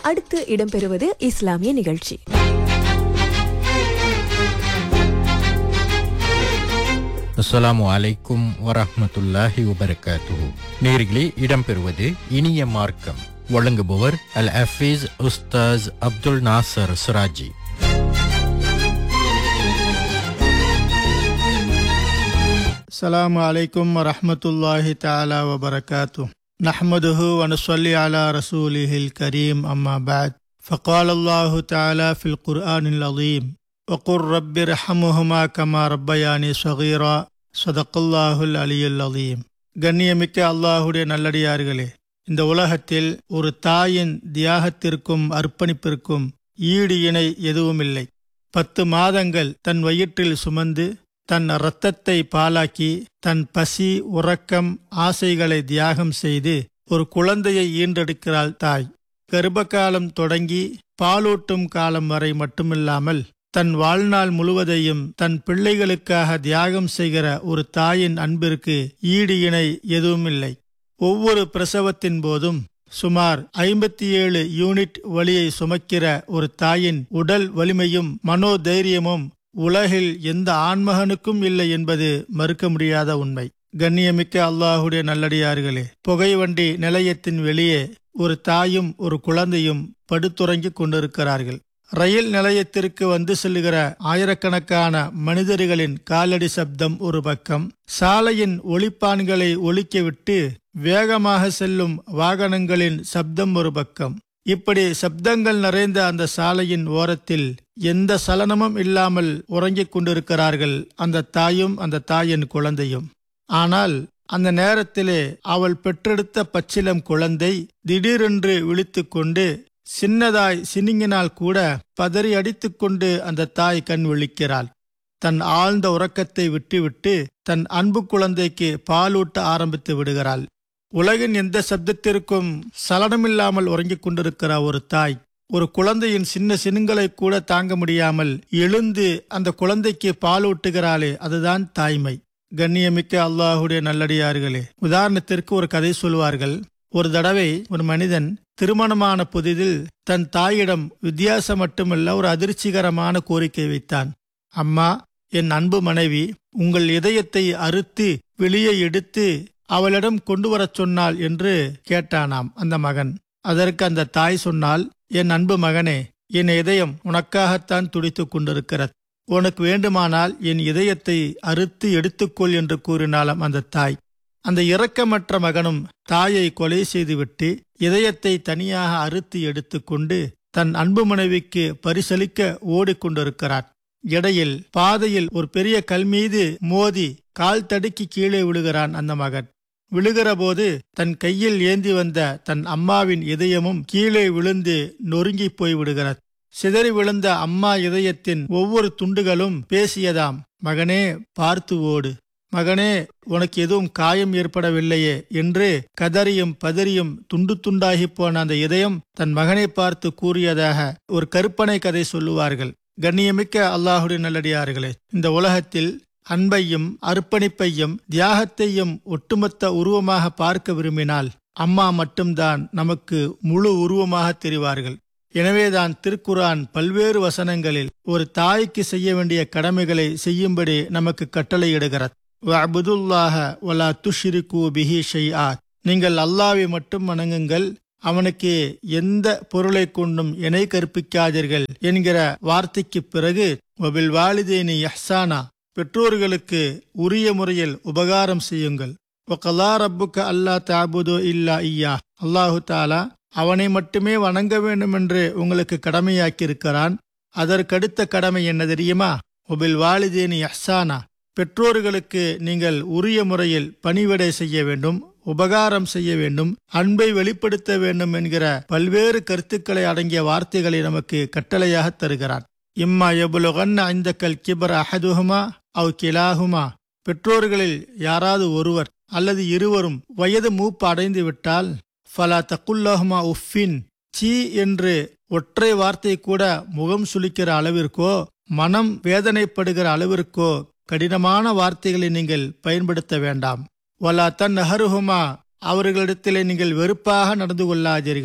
அடுத்து இடம்பெறுவது இஸ்லாமிய நிகழ்ச்சி அஸ்ஸலாமு அலைக்கும் வரஹ்மத்துல்லாஹி வபரகாத்துஹு நேர்களே இடம்பெறுவது இனிய மார்க்கம் வழங்குபவர் அல் ஹஃபீஸ் உஸ்தாஸ் அப்துல் நாசர் சுராஜி السلام عليكم ورحمة الله تعالى وبركاته نحمده ونصلي على رسوله الكريم أما بعد فقال الله تعالى في القرآن العظيم وقل رب ارحمهما كما ربياني صغيرا صدق الله العلي العظيم கண்ணியமிக்க அல்லாஹுடைய நல்லடியார்களே இந்த உலகத்தில் ஒரு தாயின் தியாகத்திற்கும் அர்ப்பணிப்பிற்கும் ஈடு இணை எதுவுமில்லை பத்து மாதங்கள் தன் வயிற்றில் சுமந்து தன் இரத்தத்தை பாலாக்கி தன் பசி உறக்கம் ஆசைகளை தியாகம் செய்து ஒரு குழந்தையை ஈன்றெடுக்கிறாள் தாய் கர்ப்பகாலம் தொடங்கி பாலூட்டும் காலம் வரை மட்டுமில்லாமல் தன் வாழ்நாள் முழுவதையும் தன் பிள்ளைகளுக்காக தியாகம் செய்கிற ஒரு தாயின் அன்பிற்கு ஈடு இணை எதுவுமில்லை ஒவ்வொரு பிரசவத்தின் போதும் சுமார் ஐம்பத்தி ஏழு யூனிட் வலியை சுமக்கிற ஒரு தாயின் உடல் வலிமையும் மனோதைரியமும் உலகில் எந்த ஆண்மகனுக்கும் இல்லை என்பது மறுக்க முடியாத உண்மை கண்ணியமிக்க அல்லாஹுடைய நல்லடியார்களே புகை வண்டி நிலையத்தின் வெளியே ஒரு தாயும் ஒரு குழந்தையும் படுத்துறங்கிக் கொண்டிருக்கிறார்கள் ரயில் நிலையத்திற்கு வந்து செல்லுகிற ஆயிரக்கணக்கான மனிதர்களின் காலடி சப்தம் ஒரு பக்கம் சாலையின் ஒளிப்பான்களை ஒலிக்கவிட்டு வேகமாக செல்லும் வாகனங்களின் சப்தம் ஒரு பக்கம் இப்படி சப்தங்கள் நிறைந்த அந்த சாலையின் ஓரத்தில் எந்த சலனமும் இல்லாமல் உறங்கிக் கொண்டிருக்கிறார்கள் அந்த தாயும் அந்த தாயின் குழந்தையும் ஆனால் அந்த நேரத்திலே அவள் பெற்றெடுத்த பச்சிலம் குழந்தை திடீரென்று விழித்துக்கொண்டு சின்னதாய் சினிங்கினால் கூட பதறி அடித்துக்கொண்டு அந்த தாய் கண் விழிக்கிறாள் தன் ஆழ்ந்த உறக்கத்தை விட்டுவிட்டு தன் அன்பு குழந்தைக்கு பாலூட்ட ஆரம்பித்து விடுகிறாள் உலகின் எந்த சப்தத்திற்கும் சலனமில்லாமல் உறங்கிக் கொண்டிருக்கிற ஒரு தாய் ஒரு குழந்தையின் சின்ன சினுங்களை கூட தாங்க முடியாமல் எழுந்து அந்த குழந்தைக்கு பாலூட்டுகிறாளே அதுதான் தாய்மை கண்ணியமிக்க அல்லாஹுடைய நல்லடியார்களே உதாரணத்திற்கு ஒரு கதை சொல்வார்கள் ஒரு தடவை ஒரு மனிதன் திருமணமான புதிதில் தன் தாயிடம் வித்தியாசம் மட்டுமல்ல ஒரு அதிர்ச்சிகரமான கோரிக்கை வைத்தான் அம்மா என் அன்பு மனைவி உங்கள் இதயத்தை அறுத்து வெளியே எடுத்து அவளிடம் கொண்டு வரச் சொன்னாள் என்று கேட்டானாம் அந்த மகன் அதற்கு அந்த தாய் சொன்னால் என் அன்பு மகனே என் இதயம் உனக்காகத்தான் துடித்துக் கொண்டிருக்கிறது உனக்கு வேண்டுமானால் என் இதயத்தை அறுத்து எடுத்துக்கொள் என்று கூறினாலும் அந்த தாய் அந்த இரக்கமற்ற மகனும் தாயை கொலை செய்துவிட்டு இதயத்தை தனியாக அறுத்து எடுத்துக்கொண்டு தன் அன்பு மனைவிக்கு பரிசளிக்க ஓடிக்கொண்டிருக்கிறார் இடையில் பாதையில் ஒரு பெரிய கல் மீது மோதி கால் தடுக்கி கீழே விழுகிறான் அந்த மகன் விழுகிற போது தன் கையில் ஏந்தி வந்த தன் அம்மாவின் இதயமும் கீழே விழுந்து நொறுங்கி போய் விடுகிறது சிதறி விழுந்த அம்மா இதயத்தின் ஒவ்வொரு துண்டுகளும் பேசியதாம் மகனே பார்த்து ஓடு மகனே உனக்கு எதுவும் காயம் ஏற்படவில்லையே என்று கதறியும் பதறியும் துண்டு துண்டாகி போன அந்த இதயம் தன் மகனை பார்த்து கூறியதாக ஒரு கற்பனை கதை சொல்லுவார்கள் கண்ணியமிக்க அல்லாஹுடைய நல்லடியார்களே இந்த உலகத்தில் அன்பையும் அர்ப்பணிப்பையும் தியாகத்தையும் ஒட்டுமொத்த உருவமாக பார்க்க விரும்பினால் அம்மா மட்டும்தான் நமக்கு முழு உருவமாக தெரிவார்கள் எனவேதான் திருக்குரான் பல்வேறு வசனங்களில் ஒரு தாய்க்கு செய்ய வேண்டிய கடமைகளை செய்யும்படி நமக்கு கட்டளையிடுகிறது வஅபுதுல்லாஹ வலா துஷ்ரிகு பிஹி ஷைஆ நீங்கள் அல்லாவை மட்டும் வணங்குங்கள் அவனுக்கு எந்த பொருளை கொண்டும் இணை கற்பிக்காதீர்கள் என்கிற வார்த்தைக்கு பிறகு ஒபில் வாலிதேனி யஹ்சானா பெற்றோர்களுக்கு உரிய முறையில் உபகாரம் செய்யுங்கள் ஒகலா ரப்புக்க அல்லா தாபுதோ இல்லா ஐயா அல்லாஹு தாலா அவனை மட்டுமே வணங்க வேண்டும் என்று உங்களுக்கு கடமையாக்கியிருக்கிறான் அதற்கடுத்த கடமை என்ன தெரியுமா ஒபில் வாலிதேனி யஹ்சானா பெற்றோர்களுக்கு நீங்கள் உரிய முறையில் பணிவிடை செய்ய வேண்டும் உபகாரம் செய்ய வேண்டும் அன்பை வெளிப்படுத்த வேண்டும் என்கிற பல்வேறு கருத்துக்களை அடங்கிய வார்த்தைகளை நமக்கு கட்டளையாக தருகிறான் இம்மா எபுலுகன் இந்த கல் கிபர் அஹதுஹுமா அவ் கிலாகுமா பெற்றோர்களில் யாராவது ஒருவர் அல்லது இருவரும் வயது மூப்பு அடைந்து விட்டால் ஃபலா தக்குல்லஹுமா உஃபின் சீ என்று ஒற்றை வார்த்தை கூட முகம் சுளிக்கிற அளவிற்கோ மனம் வேதனைப்படுகிற அளவிற்கோ கடினமான வார்த்தைகளை நீங்கள் பயன்படுத்த வேண்டாம் வலா தன் அஹருஹுமா அவர்களிடத்திலே நீங்கள் வெறுப்பாக நடந்து கொள்ளாதீர்கள்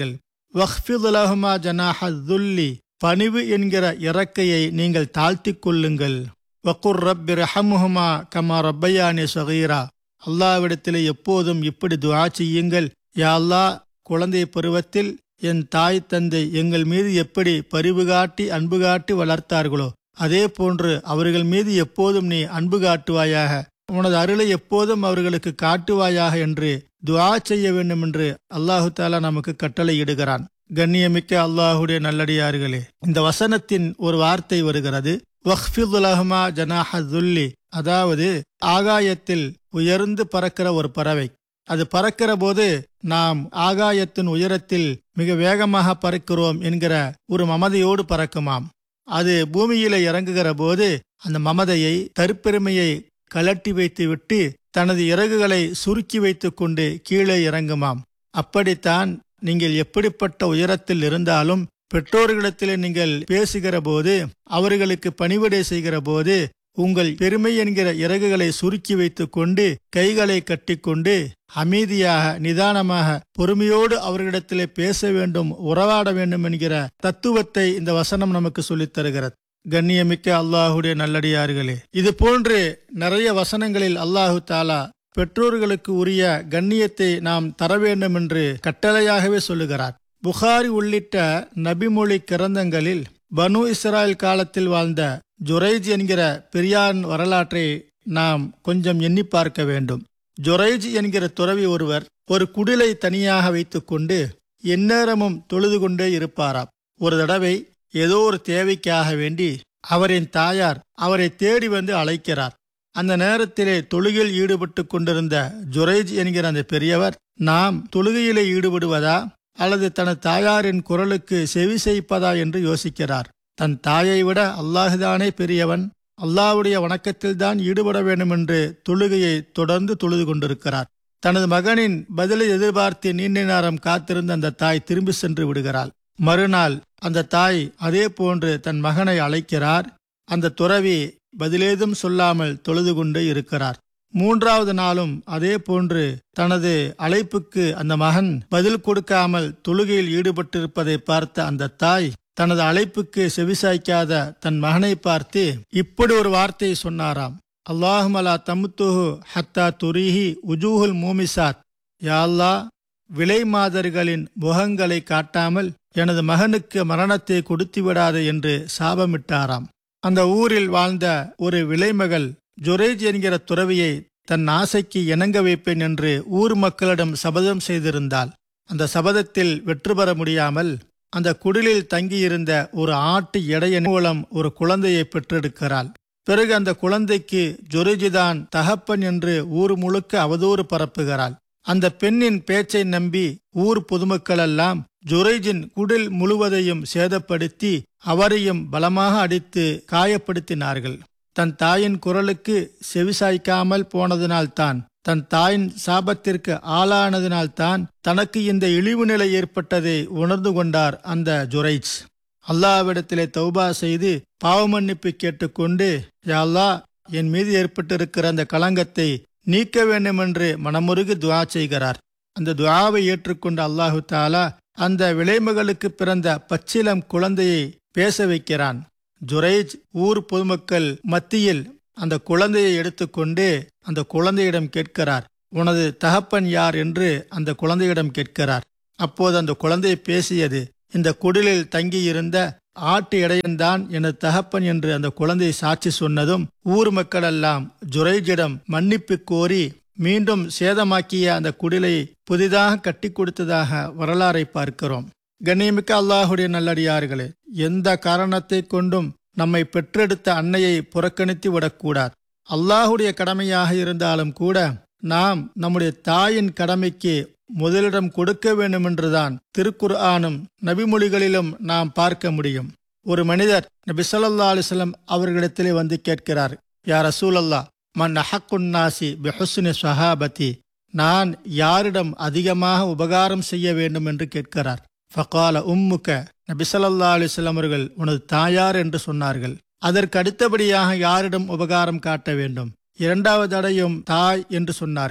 வஹ்ஃபிதுலஹுமா ஜனாஹ துல்லி பணிவு என்கிற இறக்கையை நீங்கள் தாழ்த்திக் கொள்ளுங்கள் வக்குர் ரப்பி ரஹமுஹுமா கமா ரப்பையானி சகீரா அல்லாவிடத்தில் எப்போதும் இப்படி துஆ செய்யுங்கள் யா அல்லாஹ் குழந்தை பருவத்தில் என் தாய் தந்தை எங்கள் மீது எப்படி பரிவு காட்டி அன்பு காட்டி வளர்த்தார்களோ அதே போன்று அவர்கள் மீது எப்போதும் நீ அன்பு காட்டுவாயாக உனது அருளை எப்போதும் அவர்களுக்கு காட்டுவாயாக என்று துஆ செய்ய வேண்டும் என்று அல்லாஹு தாலா நமக்கு கட்டளை இடுகிறான் கண்ணியமிக்க அல்லாஹுடைய நல்லடியார்களே இந்த வசனத்தின் ஒரு வார்த்தை வருகிறது வஹ்ஃபிதுலஹமா ஜனாஹ துல்லி அதாவது ஆகாயத்தில் உயர்ந்து பறக்கிற ஒரு பறவை அது பறக்கிற போது நாம் ஆகாயத்தின் உயரத்தில் மிக வேகமாக பறக்கிறோம் என்கிற ஒரு மமதையோடு பறக்குமாம் அது பூமியில இறங்குகிற போது அந்த மமதையை தற்பெருமையை கலட்டி வைத்துவிட்டு தனது இறகுகளை சுருக்கி வைத்துக் கொண்டு கீழே இறங்குமாம் அப்படித்தான் நீங்கள் எப்படிப்பட்ட உயரத்தில் இருந்தாலும் பெற்றோர்களிடத்தில் நீங்கள் பேசுகிற போது அவர்களுக்கு பணிவிடை செய்கிற போது உங்கள் பெருமை என்கிற இறகுகளை சுருக்கி வைத்துக் கொண்டு கைகளை கட்டிக்கொண்டு அமைதியாக நிதானமாக பொறுமையோடு அவர்களிடத்திலே பேச வேண்டும் உறவாட வேண்டும் என்கிற தத்துவத்தை இந்த வசனம் நமக்கு சொல்லித் தருகிறது கண்ணியமிக்க அல்லாஹுடைய நல்லடியார்களே இது போன்று நிறைய வசனங்களில் அல்லாஹு தாலா பெற்றோர்களுக்கு உரிய கண்ணியத்தை நாம் தர வேண்டும் என்று கட்டளையாகவே சொல்லுகிறார் புகாரி உள்ளிட்ட நபிமொழி கிரந்தங்களில் பனு இஸ்ராயல் காலத்தில் வாழ்ந்த ஜுரைஜ் என்கிற பெரியான் வரலாற்றை நாம் கொஞ்சம் எண்ணி பார்க்க வேண்டும் ஜொரைஜ் என்கிற துறவி ஒருவர் ஒரு குடிலை தனியாக வைத்துக்கொண்டு எந்நேரமும் தொழுது கொண்டே இருப்பாராம் ஒரு தடவை ஏதோ ஒரு தேவைக்காக வேண்டி அவரின் தாயார் அவரை தேடி வந்து அழைக்கிறார் அந்த நேரத்திலே தொழுகையில் ஈடுபட்டு கொண்டிருந்த ஜுரைஜ் என்கிற அந்த பெரியவர் நாம் தொழுகையிலே ஈடுபடுவதா அல்லது தனது தாயாரின் குரலுக்கு செவி செய்ப்பதா என்று யோசிக்கிறார் தன் தாயை விட அல்லாஹுதானே பெரியவன் அல்லாஹ்வுடைய வணக்கத்தில்தான் ஈடுபட வேண்டும் என்று தொழுகையை தொடர்ந்து தொழுது கொண்டிருக்கிறார் தனது மகனின் பதிலை எதிர்பார்த்து நீண்ட நேரம் காத்திருந்த அந்த தாய் திரும்பி சென்று விடுகிறாள் மறுநாள் அந்த தாய் அதே போன்று தன் மகனை அழைக்கிறார் அந்த துறவி பதிலேதும் சொல்லாமல் தொழுது கொண்டு இருக்கிறார் மூன்றாவது நாளும் அதே போன்று தனது அழைப்புக்கு அந்த மகன் பதில் கொடுக்காமல் தொழுகையில் ஈடுபட்டிருப்பதை பார்த்த அந்த தாய் தனது அழைப்புக்கு செவிசாய்க்காத தன் மகனை பார்த்து இப்படி ஒரு வார்த்தையை சொன்னாராம் அல்லாஹுமலா தமுத்துஹு ஹத்தா துரிஹி உஜூஹுல் மூமிசாத் யாழ்லா விலை மாதர்களின் முகங்களை காட்டாமல் எனது மகனுக்கு மரணத்தை கொடுத்து விடாது என்று சாபமிட்டாராம் அந்த ஊரில் வாழ்ந்த ஒரு விலைமகள் ஜொரேஜ் என்கிற துறவியை தன் ஆசைக்கு இணங்க வைப்பேன் என்று ஊர் மக்களிடம் சபதம் செய்திருந்தாள் அந்த சபதத்தில் வெற்றி பெற முடியாமல் அந்த குடிலில் தங்கியிருந்த ஒரு ஆட்டு இடையன் மூலம் ஒரு குழந்தையை பெற்றெடுக்கிறாள் பிறகு அந்த குழந்தைக்கு ஜொரிஜிதான் தகப்பன் என்று ஊர் முழுக்க அவதூறு பரப்புகிறாள் அந்த பெண்ணின் பேச்சை நம்பி ஊர் பொதுமக்களெல்லாம் ஜுரைஜின் குடில் முழுவதையும் சேதப்படுத்தி அவரையும் பலமாக அடித்து காயப்படுத்தினார்கள் தன் தாயின் குரலுக்கு செவிசாய்க்காமல் போனதினால்தான் தன் தாயின் சாபத்திற்கு ஆளானதினால்தான் தனக்கு இந்த இழிவு நிலை ஏற்பட்டதை உணர்ந்து கொண்டார் அந்த ஜுரைஜ் அல்லாவிடத்திலே தௌபா செய்து பாவமன்னிப்பு கேட்டுக்கொண்டு யாழ்லா என் மீது ஏற்பட்டிருக்கிற அந்த களங்கத்தை நீக்க வேண்டும் என்று மனமுருகி துவா செய்கிறார் அந்த துவாவை ஏற்றுக்கொண்ட அல்லாஹு தாலா அந்த விளைமகளுக்கு பிறந்த பச்சிலம் குழந்தையை பேச வைக்கிறான் ஜுரைஜ் ஊர் பொதுமக்கள் மத்தியில் அந்த குழந்தையை எடுத்துக்கொண்டு அந்த குழந்தையிடம் கேட்கிறார் உனது தகப்பன் யார் என்று அந்த குழந்தையிடம் கேட்கிறார் அப்போது அந்த குழந்தை பேசியது இந்த குடிலில் தங்கியிருந்த ஆட்டு இடையன்தான் எனது தகப்பன் என்று அந்த குழந்தை சாட்சி சொன்னதும் ஊர் மக்களெல்லாம் ஜுரைஜிடம் மன்னிப்பு கோரி மீண்டும் சேதமாக்கிய அந்த குடிலை புதிதாக கட்டி கொடுத்ததாக வரலாறை பார்க்கிறோம் கண்ணியமிக்க அல்லாஹுடைய நல்லடியார்களே எந்த காரணத்தை கொண்டும் நம்மை பெற்றெடுத்த அன்னையை புறக்கணித்து விடக்கூடாது அல்லாஹுடைய கடமையாக இருந்தாலும் கூட நாம் நம்முடைய தாயின் கடமைக்கு முதலிடம் கொடுக்க வேண்டும் என்றுதான் திருக்குர்ஆனும் நபிமொழிகளிலும் நாம் பார்க்க முடியும் ஒரு மனிதர் நபி சொல்லா அலிஸ்லம் அவர்களிடத்திலே வந்து கேட்கிறார் யார் ரசூலல்லா மன் அஹக்குன்னாசி பெஹுஸ்னி சஹாபதி நான் யாரிடம் அதிகமாக உபகாரம் செய்ய வேண்டும் என்று கேட்கிறார் ஃபகால உம்முக்க நபி சொல்லா அலிஸ்லாம் அவர்கள் உனது தாயார் என்று சொன்னார்கள் அதற்கு அடுத்தபடியாக யாரிடம் உபகாரம் காட்ட வேண்டும் இரண்டாவது அடையும் தாய் என்று சொன்னார்கள்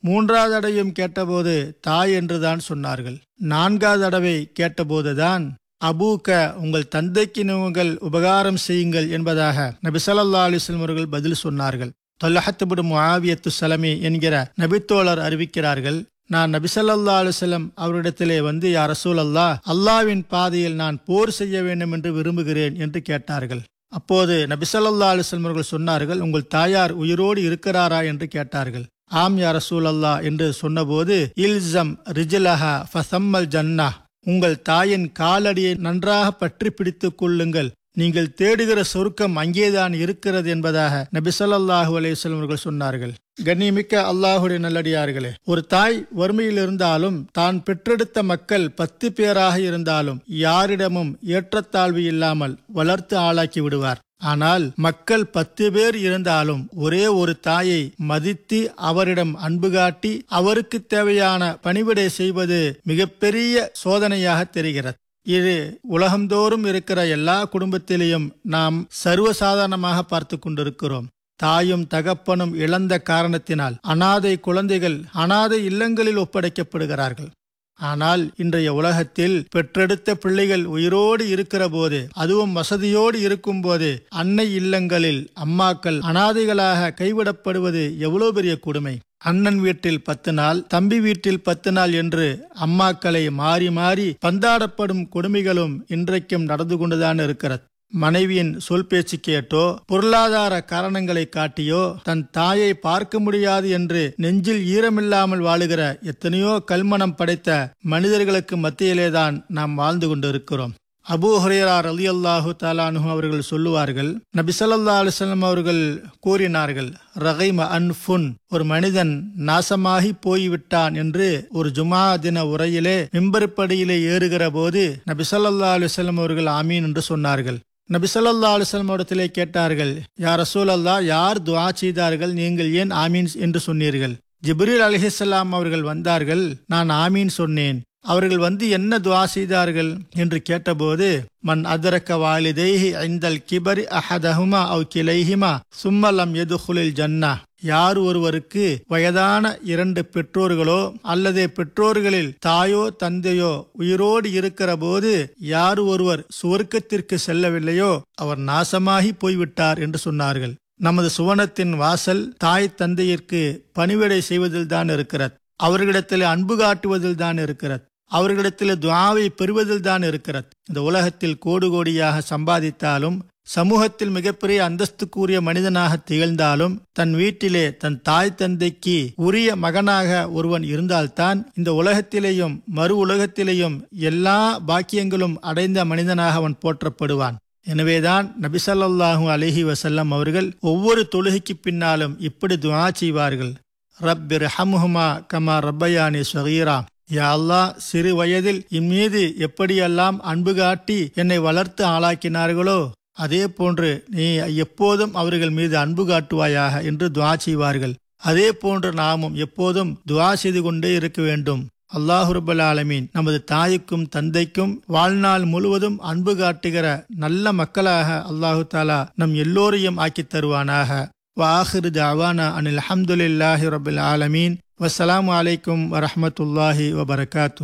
மூன்றாவது தடவையும் கேட்டபோது தாய் என்றுதான் சொன்னார்கள் நான்காவது தடவை கேட்டபோதுதான் அபூக்க உங்கள் தந்தைக்கு நீங்கள் உபகாரம் செய்யுங்கள் என்பதாக நபி ஸல்லல்லாஹு அலைஹி வஸல்லம் அவர்கள் பதில் சொன்னார்கள் தொல்லஹத்துபுடு முஆவியத்து சலமி என்கிற நபித்தோழர் அறிவிக்கிறார்கள் நான் நபிசல்லா அலுவலம் அவரிடத்திலே வந்து யா ரசூல் அல்லா அல்லாவின் பாதையில் நான் போர் செய்ய வேண்டும் என்று விரும்புகிறேன் என்று கேட்டார்கள் அப்போது நபிசல்லா அலுவலம் அவர்கள் சொன்னார்கள் உங்கள் தாயார் உயிரோடு இருக்கிறாரா என்று கேட்டார்கள் ஆம் யா ரசூல் அல்லா என்று சொன்னபோது இல்சம் ரிஜலஹா ஃபசம்மல் ஜன்னா உங்கள் தாயின் காலடியை நன்றாக பற்றி பிடித்துக் கொள்ளுங்கள் நீங்கள் தேடுகிற சொருக்கம் அங்கேதான் இருக்கிறது என்பதாக நபி ஸல்லல்லாஹு அலைஹி வஸல்லம் அவர்கள் சொன்னார்கள் கண்ணியமிக்க அல்லாஹுடைய நல்லடியார்களே ஒரு தாய் வறுமையில் இருந்தாலும் தான் பெற்றெடுத்த மக்கள் பத்து பேராக இருந்தாலும் யாரிடமும் ஏற்றத்தாழ்வு இல்லாமல் வளர்த்து ஆளாக்கி விடுவார் ஆனால் மக்கள் பத்து பேர் இருந்தாலும் ஒரே ஒரு தாயை மதித்து அவரிடம் அன்பு காட்டி அவருக்கு தேவையான பணிவிடை செய்வது மிகப்பெரிய சோதனையாக தெரிகிறது இது உலகந்தோறும் இருக்கிற எல்லா குடும்பத்திலேயும் நாம் சர்வசாதாரணமாக பார்த்து கொண்டிருக்கிறோம் தாயும் தகப்பனும் இழந்த காரணத்தினால் அனாதை குழந்தைகள் அனாதை இல்லங்களில் ஒப்படைக்கப்படுகிறார்கள் ஆனால் இன்றைய உலகத்தில் பெற்றெடுத்த பிள்ளைகள் உயிரோடு இருக்கிற போது அதுவும் வசதியோடு இருக்கும் போது அன்னை இல்லங்களில் அம்மாக்கள் அனாதைகளாக கைவிடப்படுவது எவ்வளவு பெரிய கொடுமை அண்ணன் வீட்டில் பத்து நாள் தம்பி வீட்டில் பத்து நாள் என்று அம்மாக்களை மாறி மாறி பந்தாடப்படும் கொடுமைகளும் இன்றைக்கும் நடந்து கொண்டுதான் இருக்கிறது மனைவியின் சொல் பேச்சு கேட்டோ பொருளாதார காரணங்களை காட்டியோ தன் தாயை பார்க்க முடியாது என்று நெஞ்சில் ஈரமில்லாமல் வாழுகிற எத்தனையோ கல்மனம் படைத்த மனிதர்களுக்கு மத்தியிலேதான் நாம் வாழ்ந்து கொண்டிருக்கிறோம் அபூ ஹுரேரா ரலி அல்லாஹு தாலானு அவர்கள் சொல்லுவார்கள் நபி ஸல்லல்லாஹு அலைஹி வஸல்லம் அவர்கள் கூறினார்கள் ரகைம அன்ஃபுன் ஒரு மனிதன் நாசமாகி போய்விட்டான் என்று ஒரு ஜுமா தின உரையிலே மிம்பருப்படியிலே ஏறுகிற போது நபி ஸல்லல்லாஹு அலைஹி வஸல்லம் அவர்கள் ஆமீன் என்று சொன்னார்கள் நபி ஸல்லல்லாஹு அலைஹி வஸல்லம் இடத்திலே கேட்டார்கள் யா ரசூலல்லா யார் துஆ செய்தார்கள் நீங்கள் ஏன் ஆமீன் என்று சொன்னீர்கள் ஜிப்ரீல் அலிஹிஸ்லாம் அவர்கள் வந்தார்கள் நான் ஆமீன் சொன்னேன் அவர்கள் வந்து என்ன துவா செய்தார்கள் என்று கேட்டபோது மன் அதரக்க வாலிதைஹி ஐந்தல் கிபரி அஹதஹுமா அவ் கிளைஹிமா சும்மலம் எதுகுலில் ஜன்னா யார் ஒருவருக்கு வயதான இரண்டு பெற்றோர்களோ அல்லது பெற்றோர்களில் தாயோ தந்தையோ உயிரோடு இருக்கிற போது யார் ஒருவர் சுவர்க்கத்திற்கு செல்லவில்லையோ அவர் நாசமாகி போய்விட்டார் என்று சொன்னார்கள் நமது சுவனத்தின் வாசல் தாய் தந்தையிற்கு பணிவிடை செய்வதில் தான் இருக்கிறது அவர்களிடத்தில் அன்பு காட்டுவதில் தான் இருக்கிறது அவர்களிடத்தில் துவாவை பெறுவதில் தான் இருக்கிறது இந்த உலகத்தில் கோடு கோடியாக சம்பாதித்தாலும் சமூகத்தில் மிகப்பெரிய அந்தஸ்துக்குரிய மனிதனாக திகழ்ந்தாலும் தன் வீட்டிலே தன் தாய் தந்தைக்கு உரிய மகனாக ஒருவன் இருந்தால்தான் இந்த உலகத்திலேயும் மறு உலகத்திலேயும் எல்லா பாக்கியங்களும் அடைந்த மனிதனாக அவன் போற்றப்படுவான் எனவேதான் நபிசல்லாஹூ அலிஹி வசல்லம் அவர்கள் ஒவ்வொரு தொழுகைக்கு பின்னாலும் இப்படி துவா செய்வார்கள் ரப்பிர் ஹம்ஹுமா கமா ரப்பயானி சகீரா யா அல்லா சிறு வயதில் இம்மீது எப்படியெல்லாம் அன்பு காட்டி என்னை வளர்த்து ஆளாக்கினார்களோ அதே போன்று நீ எப்போதும் அவர்கள் மீது அன்பு காட்டுவாயாக என்று துவா செய்வார்கள் அதே போன்று நாமும் எப்போதும் துவா செய்து கொண்டே இருக்க வேண்டும் அல்லாஹு ரபுல் ஆலமீன் நமது தாய்க்கும் தந்தைக்கும் வாழ்நாள் முழுவதும் அன்பு காட்டுகிற நல்ல மக்களாக அல்லாஹு தாலா நம் எல்லோரையும் ஆக்கித் தருவானாக வாஹிரு ஜாவானா அனில் அஹமதுல்லாஹி ரபுல் ஆலமீன் வசலாம் அலைக்கும் வரஹமத்துல்லாஹி வபரகாத்து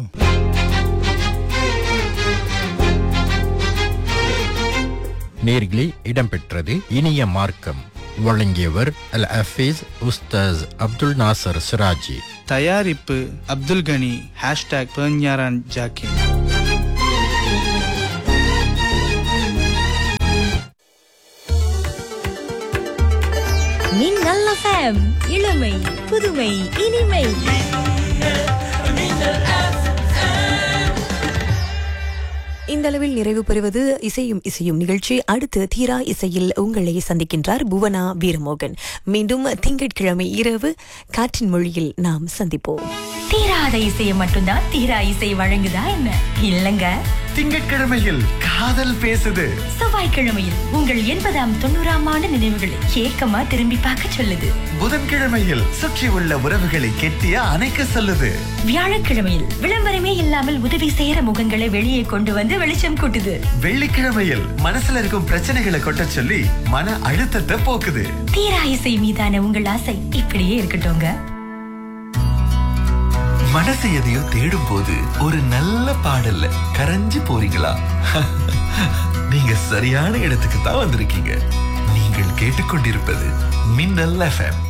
நேர்களே இடம்பெற்றது இனிய மார்க்கம் வழங்கியவர் அல் அஃபீஸ் உஸ்தாஸ் அப்துல் நாசர் சிராஜி தயாரிப்பு அப்துல் கனி ஹேஷ்டாக் பெர்ஞாரான் ஜாக்கின் மின்னல் எஃப்எம் இளமை புதுமை இனிமை இந்த அளவில் நிறைவு பெறுவது இசையும் இசையும் நிகழ்ச்சி அடுத்து தீரா இசையில் உங்களை சந்திக்கின்றார் புவனா வீரமோகன் மீண்டும் திங்கட்கிழமை இரவு காற்றின் மொழியில் நாம் சந்திப்போம் தீராத இசையை மட்டும்தான் தீரா இசை வழங்குதா என்ன இல்லங்க திங்கட்கிழமையில் காதல் பேசுது செவ்வாய்க்கிழமையில் உங்கள் எண்பதாம் தொண்ணூறாம் ஆண்டு நினைவுகளை ஏக்கமா திரும்பி பார்க்க சொல்லுது புதன்கிழமையில் சுற்றி உள்ள உறவுகளை கெட்டிய அணைக்க சொல்லுது வியாழக்கிழமையில் விளம்பரமே இல்லாமல் உதவி செய்யற முகங்களை வெளியே கொண்டு வந்து வெளிச்சம் கூட்டுது வெள்ளிக்கிழமையில் மனசுல இருக்கும் பிரச்சனைகளை கொட்ட சொல்லி மன அழுத்தத்தை போக்குது தீரா இசை மீதான உங்கள் ஆசை இப்படியே இருக்கட்டும்ங்க மனசு எதையோ தேடும் போது ஒரு நல்ல பாடல்ல கரைஞ்சு போறீங்களா நீங்க சரியான இடத்துக்கு தான் வந்திருக்கீங்க நீங்கள் கேட்டுக்கொண்டிருப்பது மின்னல் எஃப்எம்